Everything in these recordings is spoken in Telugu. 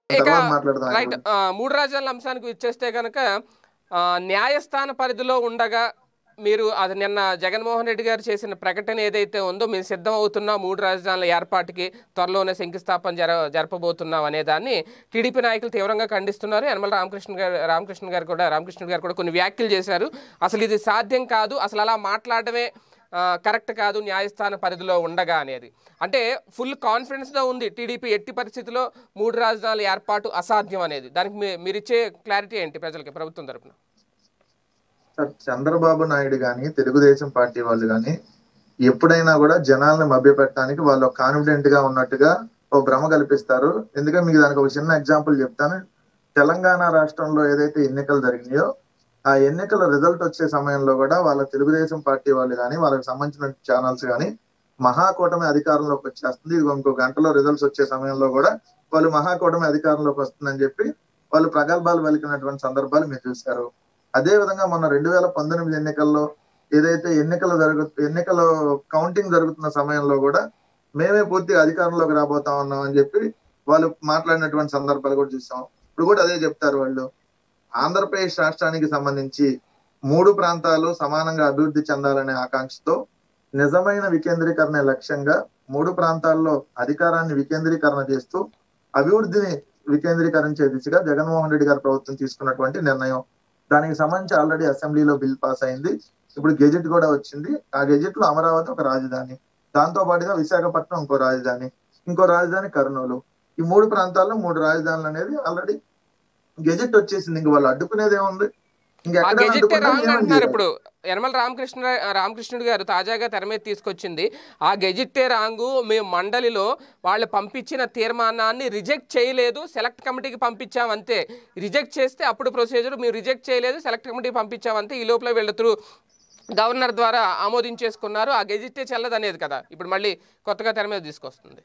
ఇక తర్వాత మాట్లాడదాం రైట్ ఆ, మూడు రాజ్యాల అంశానికి ఇచ్చేస్తే కనుక ఆ, న్యాయస్థాన పరిధిలో ఉండగా మీరు అది నిన్న జగన్మోహన్ రెడ్డి గారు చేసిన ప్రకటన ఏదైతే ఉందో మేము సిద్ధం అవుతున్నా మూడు రాజధానుల ఏర్పాటుకి త్వరలోనే శంకుస్థాపన జర జరపబోతున్నాం అనే దాన్ని టీడీపీ నాయకులు తీవ్రంగా ఖండిస్తున్నారు యనమల రామకృష్ణ గారు రామకృష్ణ గారు కూడా రామకృష్ణ గారు కూడా కొన్ని వ్యాఖ్యలు చేశారు అసలు ఇది సాధ్యం కాదు అసలు అలా మాట్లాడమే ఆ, కరెక్ట్ కాదు న్యాయస్థాన పరిధిలో ఉండగా అనేది అంటే ఫుల్ కాన్ఫిడెన్స్తో ఉంది టీడీపీ ఎట్టి పరిస్థితిలో మూడు రాజధానుల ఏర్పాటు అసాధ్యం అనేది దానికి మీ- మీరిచ్చే క్లారిటీ ఏంటి ప్రజలకి ప్రభుత్వం తరపున సార్ చంద్రబాబు నాయుడు గాని తెలుగుదేశం పార్టీ వాళ్ళు గాని ఎప్పుడైనా కూడా జనాల్ని మభ్యపెట్టడానికి వాళ్ళు కాన్ఫిడెంట్ గా ఉన్నట్టుగా ఓ భ్రమ కల్పిస్తారు ఎందుకంటే మీకు దానికి ఒక చిన్న ఎగ్జాంపుల్ చెప్తాను తెలంగాణ రాష్ట్రంలో ఏదైతే ఎన్నికలు జరిగినాయో ఆ ఎన్నికల రిజల్ట్ వచ్చే సమయంలో కూడా వాళ్ళ తెలుగుదేశం పార్టీ వాళ్ళు కానీ వాళ్ళకి సంబంధించిన ఛానల్స్ కానీ మహాకూటమి అధికారంలోకి వచ్చేస్తుంది ఇది ఇంకో గంటలో రిజల్ట్స్ వచ్చే సమయంలో కూడా వాళ్ళు మహాకూటమి అధికారంలోకి వస్తుందని చెప్పి వాళ్ళు ప్రగల్భాలు పలికినటువంటి సందర్భాలు మీరు చూశారు అదే విధంగా మొన్న రెండు వేల పంతొమ్మిది ఎన్నికల్లో ఏదైతే ఎన్నికలు జరుగు ఎన్నికల కౌంటింగ్ జరుగుతున్న సమయంలో కూడా మేమే పూర్తిగా అధికారంలోకి రాబోతా ఉన్నాం అని చెప్పి వాళ్ళు మాట్లాడినటువంటి సందర్భాలు కూడా చూసాం ఇప్పుడు కూడా అదే చెప్తారు వాళ్ళు ఆంధ్రప్రదేశ్ రాష్ట్రానికి సంబంధించి మూడు ప్రాంతాలు సమానంగా అభివృద్ధి చెందాలనే ఆకాంక్షతో నిజమైన వికేంద్రీకరణ లక్ష్యంగా మూడు ప్రాంతాల్లో అధికారాన్ని వికేంద్రీకరణ చేస్తూ అభివృద్ధిని వికేంద్రీకరించే దిశగా జగన్మోహన్ రెడ్డి గారి ప్రభుత్వం తీసుకున్నటువంటి నిర్ణయం దానికి సంబంధించి ఆల్రెడీ అసెంబ్లీలో బిల్ పాస్ అయింది ఇప్పుడు గెజెట్ కూడా వచ్చింది ఆ గెజెట్ లో అమరావతి ఒక రాజధాని దాంతో పాటుగా విశాఖపట్నం ఇంకో రాజధాని ఇంకో రాజధాని కర్నూలు ఈ మూడు ప్రాంతాల్లో మూడు రాజధానులు అనేది ఆల్రెడీ గెజెట్ వచ్చేసింది ఇంక వాళ్ళు అడ్డుకునేది ఏముంది ఆ ఇంకెక్కడ గెజిట్టే అడ్డుకున్నా రాంగ్ ఏమని అంటున్నారు చేయరు. ఇప్పుడు యనమల రామకృష్ణ రామకృష్ణుడు గారు తాజాగా తెర మీద తీసుకొచ్చింది ఆ గెజిట్టే రాంగు మేము మండలిలో వాళ్ళు పంపించిన తీర్మానాన్ని రిజెక్ట్ చేయలేదు సెలెక్ట్ కమిటీకి పంపించాం అంతే రిజెక్ట్ చేస్తే అప్పుడు ప్రొసీజర్ మేము రిజెక్ట్ చేయలేదు సెలెక్ట్ కమిటీకి పంపించాం అంతే ఈ లోపల వీళ్ళ త్రూ గవర్నర్ ద్వారా ఆమోదించేసుకున్నారు ఆ గెజిట్టే చెల్లదు అనేది కదా ఇప్పుడు మళ్ళీ కొత్తగా తెర మీద తీసుకొస్తుంది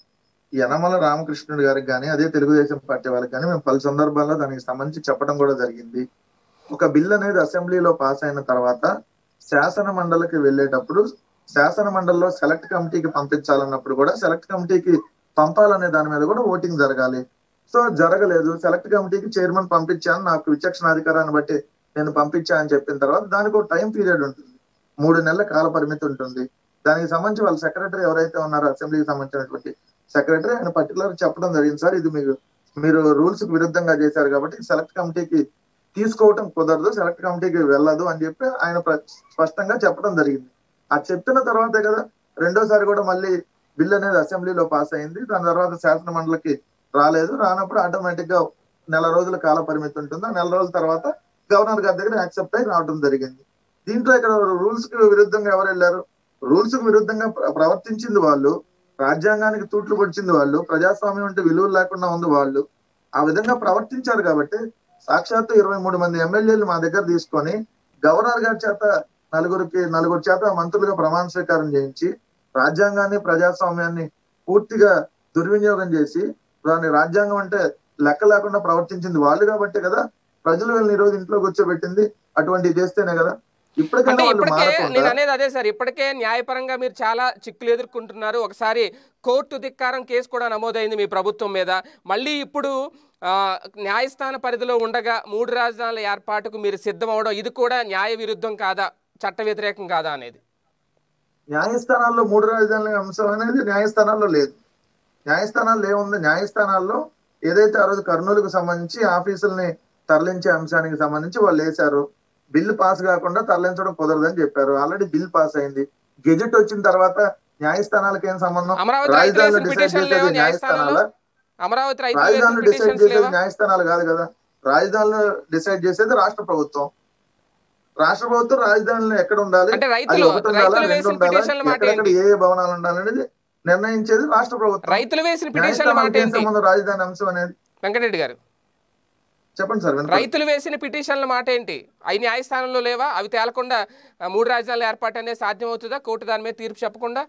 యనమల రామకృష్ణుడు గారికి కానీ అదే తెలుగుదేశం పార్టీ వాళ్ళకి కానీ మేము పలు సందర్భాల్లో దానికి సంబంధించి చెప్పడం కూడా జరిగింది ఒక బిల్ అనేది అసెంబ్లీలో పాస్ అయిన తర్వాత శాసన మండలికి వెళ్ళేటప్పుడు శాసన మండలిలో సెలెక్ట్ కమిటీకి పంపించాలన్నప్పుడు కూడా సెలెక్ట్ కమిటీకి పంపాలనే దాని మీద కూడా ఓటింగ్ జరగాలి సో జరగలేదు సెలెక్ట్ కమిటీకి చైర్మన్ పంపించాను నాకు విచక్షణ అధికారాన్ని బట్టి నేను పంపించా అని చెప్పిన తర్వాత దానికి ఒక టైం పీరియడ్ ఉంటుంది మూడు నెలల కాల పరిమితి ఉంటుంది దానికి సంబంధించి వాళ్ళ సెక్రటరీ ఎవరైతే ఉన్నారో అసెంబ్లీకి సంబంధించినటువంటి సెక్రటరీ ఆయన పర్టికులర్ చెప్పడం జరిగింది సార్ ఇది మీకు మీరు రూల్స్ కి విరుద్ధంగా చేశారు కాబట్టి సెలెక్ట్ కమిటీకి తీసుకోవటం కుదరదు సెలెక్ట్ కమిటీకి వెళ్ళదు అని చెప్పి ఆయన ప్ర- స్పష్టంగా చెప్పడం జరిగింది ఆ చెప్పిన తర్వాతే కదా రెండోసారి కూడా మళ్ళీ బిల్ అనేది అసెంబ్లీలో పాస్ అయింది దాని తర్వాత శాసన మండలికి రాలేదు రానప్పుడు ఆటోమేటిక్ గా నెల రోజుల కాల పరిమితి ఉంటుంది ఆ నెల రోజుల తర్వాత గవర్నర్ గారి దగ్గర యాక్సెప్ట్ అయి రావడం జరిగింది దీంట్లో ఇక్కడ రూల్స్ కి విరుద్ధంగా ఎవరు వెళ్ళారు రూల్స్ కు విరుద్ధంగా ప్ర- ప్రవర్తించింది వాళ్ళు రాజ్యాంగానికి తూట్లు పొడిచింది వాళ్ళు ప్రజాస్వామ్యం అంటే విలువలు లేకుండా ఉంది వాళ్ళు ఆ విధంగా ప్రవర్తించారు కాబట్టి సాక్షాత్తు ఇరవై మూడు మంది ఎమ్మెల్యేలు మా దగ్గర తీసుకొని గవర్నర్ గారి చేత నలుగురికి నలుగురు చేత మంత్రులుగా ప్రమాణ స్వీకారం చేయించి రాజ్యాంగాన్ని ప్రజాస్వామ్యాన్ని పూర్తిగా దుర్వినియోగం చేసి దాని రాజ్యాంగం అంటే లెక్క లేకుండా ప్రవర్తించింది వాళ్ళు కాబట్టి కదా ప్రజలు వీళ్ళని ఈ రోజు ఇంట్లో కూర్చోబెట్టింది అటువంటి చేస్తేనే కదా అంటే ఇప్పటికైనా వాళ్ళు ఇప్పటికే మారకుండా నేను అనేది అదే సార్ ఇప్పటికే న్యాయపరంగా మీరు చాలా చిక్కులు ఎదుర్కొంటున్నారు ఒకసారి కోర్టు ధిక్కారం కేసు కూడా నమోదైంది మీ ప్రభుత్వం మీద మళ్ళీ ఇప్పుడు ఆ, న్యాయస్థాన పరిధిలో ఉండగా మూడు రాజధానుల ఏర్పాటుకు మీరు సిద్ధం అవడం ఇది కూడా న్యాయ విరుద్ధం కాదా చట్ట వ్యతిరేకం కాదా అనేది న్యాయస్థానాల్లో మూడు రాజధానుల అంశం అనేది న్యాయస్థానాల్లో లేదు న్యాయస్థానాల్లో ఏముంది న్యాయస్థానాల్లో ఏదైతే ఆ రోజు కర్నూలుకు సంబంధించి ఆఫీసుల్ని తరలించే అంశానికి సంబంధించి వాళ్ళు వేశారు బిల్లు పాస్ కాకుండా తరలించడం కుదరదని చెప్పారు ఆల్రెడీ బిల్ పాస్ అయింది గెజెట్ వచ్చిన తర్వాత న్యాయస్థానాలకు ఏం సంబంధం అమరావతి రైతులు రాజధానులు వేసిన డిసైడ్ పిటిషన్లు లేవా చేసేది న్యాయస్థానంలో న్యాయస్థానాల అమరావతి రైతులు వేసిన రాజధానులు డిసైడ్ పిటిషన్స్ చేసేది లేవా న్యాయస్థానాలు కాదు కదా రాజధానులు డిసైడ్ చేసేది రాష్ట్ర ప్రభుత్వం రాష్ట్ర ప్రభుత్వం రాజధానులు ఎక్కడ ఉండాలి అంటే అది రైతులు ఒకటి ఉండాలా రైతులు రెండు వేసిన ఉండాలా పిటిషన్ల మాట ఎక్కడెక్కడ ఏంటి ఏ ఏ భవనాలు ఉండాలనేది నిర్ణయించేది రాష్ట్ర ప్రభుత్వం రైతులు వేసిన పిటిషన్ల మాట న్యాయస్థానాలకు ఏం ఏంటి సంబంధం రాజధాని అంశం అనేది వెంకటరెడ్డి గారు చెప్పండి సార్ వినపడదు. రైతులు వేసిన పిటిషన్ల మాట ఏంటి అవి న్యాయస్థానంలో లేవా అవి తేలకుండా ఆ, మూడు రాజధానుల ఏర్పాటు అనేది సాధ్యం అవుతుందా కోర్టు దాని మీద తీర్పు చెప్పకుండా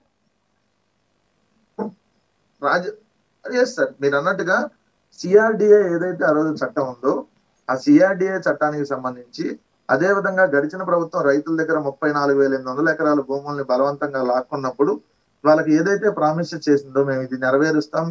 రాజ ఎస్ సార్ మీరు అన్నట్టుగా సిఆర్డిఏ ఏదైతే ఆ రోజు చట్టం ఉందో ఆ సిఆర్డిఏ చట్టానికి సంబంధించి అదే విధంగా గడిచిన ప్రభుత్వం రైతుల దగ్గర ముప్పై నాలుగు వేల ఎనిమిది వందల ఎకరాల భూముల్ని బలవంతంగా లాక్కున్నప్పుడు వాళ్ళకి ఏదైతే ప్రామిస్ చేసిందో మేము ఇది నెరవేరుస్తాం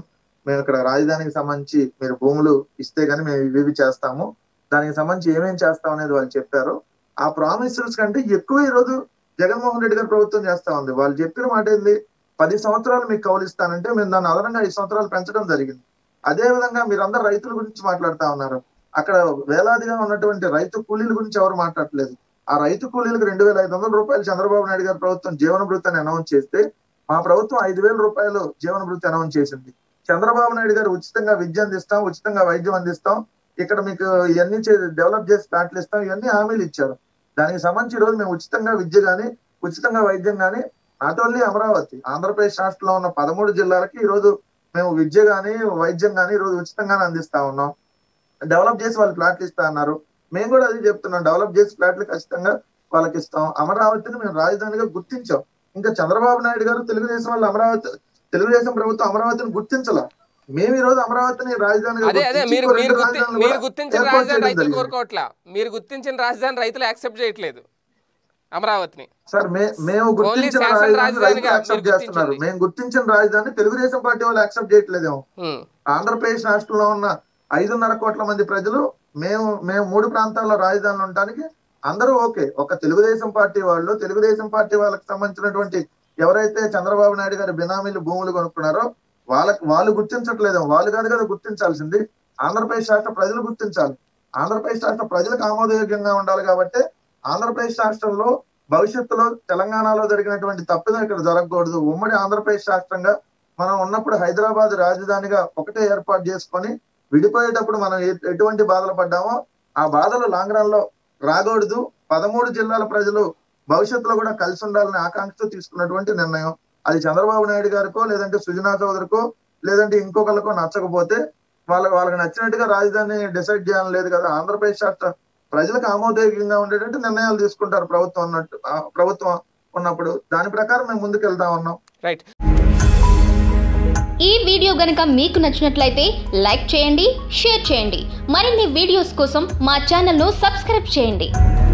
మేము ఇక్కడ రాజధానికి సంబంధించి మీరు భూములు ఇస్తే గానీ మేము ఇవి ఇవి చేస్తాము దానికి సంబంధించి ఏమేం చేస్తాం అనేది వాళ్ళు చెప్పారు ఆ ప్రామిసెస్ కంటే ఎక్కువ ఈ రోజు జగన్మోహన్ రెడ్డి గారి ప్రభుత్వం చేస్తా ఉంది వాళ్ళు చెప్పిన మాట ఏంది పది సంవత్సరాలు మీకు కౌలిస్తానంటే మేము దాన్ని అదనంగా ఐదు సంవత్సరాలు పెంచడం జరిగింది అదే విధంగా మీరందరూ రైతుల గురించి మాట్లాడుతా ఉన్నారు అక్కడ వేలాదిగా ఉన్నటువంటి రైతు కూలీల గురించి ఎవరు మాట్లాడలేదు ఆ రైతు కూలీలకు రెండు వేల ఐదు వందల రూపాయలు చంద్రబాబు నాయుడు గారి ప్రభుత్వం జీవన భృతిని అనౌన్స్ చేస్తే మా ప్రభుత్వం ఐదు వేల రూపాయలు జీవన భృతి అనౌన్స్ చేసింది చంద్రబాబు నాయుడు గారు ఉచితంగా విద్య అందిస్తాం ఉచితంగా వైద్యం అందిస్తాం ఇక్కడ మీకు ఇవన్నీ డెవలప్ చేసి ప్లాట్లు ఇస్తాం ఇవన్నీ హామీలు ఇచ్చారు దానికి సంబంధించి ఈ రోజు మేము ఉచితంగా విద్య గాని ఉచితంగా వైద్యం గాని నాట్ ఓన్లీ అమరావతి ఆంధ్రప్రదేశ్ రాష్ట్రంలో ఉన్న పదమూడు జిల్లాలకి ఈ రోజు మేము విద్య గాని వైద్యం గాని ఈ రోజు ఉచితంగానే అందిస్తా ఉన్నాం డెవలప్ చేసి వాళ్ళు ప్లాట్లు ఇస్తా అన్నారు మేము కూడా అది చెప్తున్నాం డెవలప్ చేసి ప్లాట్లు ఖచ్చితంగా వాళ్ళకి ఇస్తాం అమరావతిని మేము రాజధానిగా గుర్తించాం ఇంకా చంద్రబాబు నాయుడు గారు తెలుగుదేశం వాళ్ళు అమరావతి తెలుగుదేశం ప్రభుత్వం అమరావతిని గుర్తించాల మేము ఈ రోజు అమరావతిని రాజధానిగా అదే అదే గుర్తించి మీరు ఇంకో మీరు రెండు గుర్తి రాజధానులు మీరు కూడా గుర్తించిన ఏర్పాటు రాజధాని చేయడం రైతులు జరిగింది. కోరుకోవట్లా మీరు గుర్తించిన రాజధాని రైతులు యాక్సెప్ట్ చేయట్లేదు అమరావతిని సార్ మే మేము గుర్తించిన శాసన రాజధాని రాజధానిగా రైతులు మీరు యాక్సెప్ట్ చేస్తున్నారు గుర్తించింది. మేము గుర్తించిన రాజధాని తెలుగుదేశం పార్టీ వాళ్ళు యాక్సెప్ట్ చేయట్లేదేమో ఉమ్, ఆంధ్రప్రదేశ్ రాష్ట్రంలో ఉన్న ఐదున్నర కోట్ల మంది ప్రజలు మేము మేము మూడు ప్రాంతాల్లో రాజధానులు ఉండడానికి అందరూ ఓకే ఒక తెలుగుదేశం పార్టీ వాళ్ళు తెలుగుదేశం పార్టీ వాళ్ళకి సంబంధించినటువంటి ఎవరైతే చంద్రబాబు నాయుడు గారి బినామీలు భూములు కొనుక్కున్నారో వాళ్ళకి వాళ్ళు గుర్తించట్లేదు వాళ్ళు కాదు కదా గుర్తించాల్సింది ఆంధ్రప్రదేశ్ రాష్ట్ర ప్రజలు గుర్తించాలి ఆంధ్రప్రదేశ్ రాష్ట్ర ప్రజలకు ఆమోదయోగ్యంగా ఉండాలి కాబట్టి ఆంధ్రప్రదేశ్ రాష్ట్రంలో భవిష్యత్తులో తెలంగాణలో జరిగినటువంటి తప్పిదం ఇక్కడ జరగకూడదు ఉమ్మడి ఆంధ్రప్రదేశ్ రాష్ట్రంగా మనం ఉన్నప్పుడు హైదరాబాద్ రాజధానిగా ఒకటే ఏర్పాటు చేసుకొని విడిపోయేటప్పుడు మనం ఎ- ఎటువంటి బాధలు పడ్డామో ఆ బాధలు లాంగ్ రన్ లో రాకూడదు పదమూడు జిల్లాల ప్రజలు భవిష్యత్తులో కూడా కలిసి ఉండాలని ఆకాంక్షతో తీసుకున్నటువంటి నిర్ణయం అది చంద్రబాబు నాయుడు గారికో లేదంటే సుజనా చౌదరికో లేదంటే ఇంకొకరికో నచ్చకపోతే వాళ్ళ వాళ్ళకి నచ్చినట్టుగా రాజధాని డిసైడ్ చేయాలని లేదు కదా ఆంధ్రప్రదేశ్ రాష్ట్ర ప్రజలకు ఆమోదయోగ్యంగా ఉండేటట్టు నిర్ణయాలు తీసుకుంటారు ప్రభుత్వం ఉన్నట్టు ఆ, ప్రభుత్వం ఉన్నప్పుడు దాని ప్రకారం మేము ముందుకు వెళ్తా ఉన్నాం రైట్ ఈ వీడియో గనుక మీకు నచ్చినట్లయితే లైక్ చేయండి షేర్ చేయండి మరిన్ని వీడియోస్ కోసం మా ఛానల్ను సబ్స్క్రైబ్ చేయండి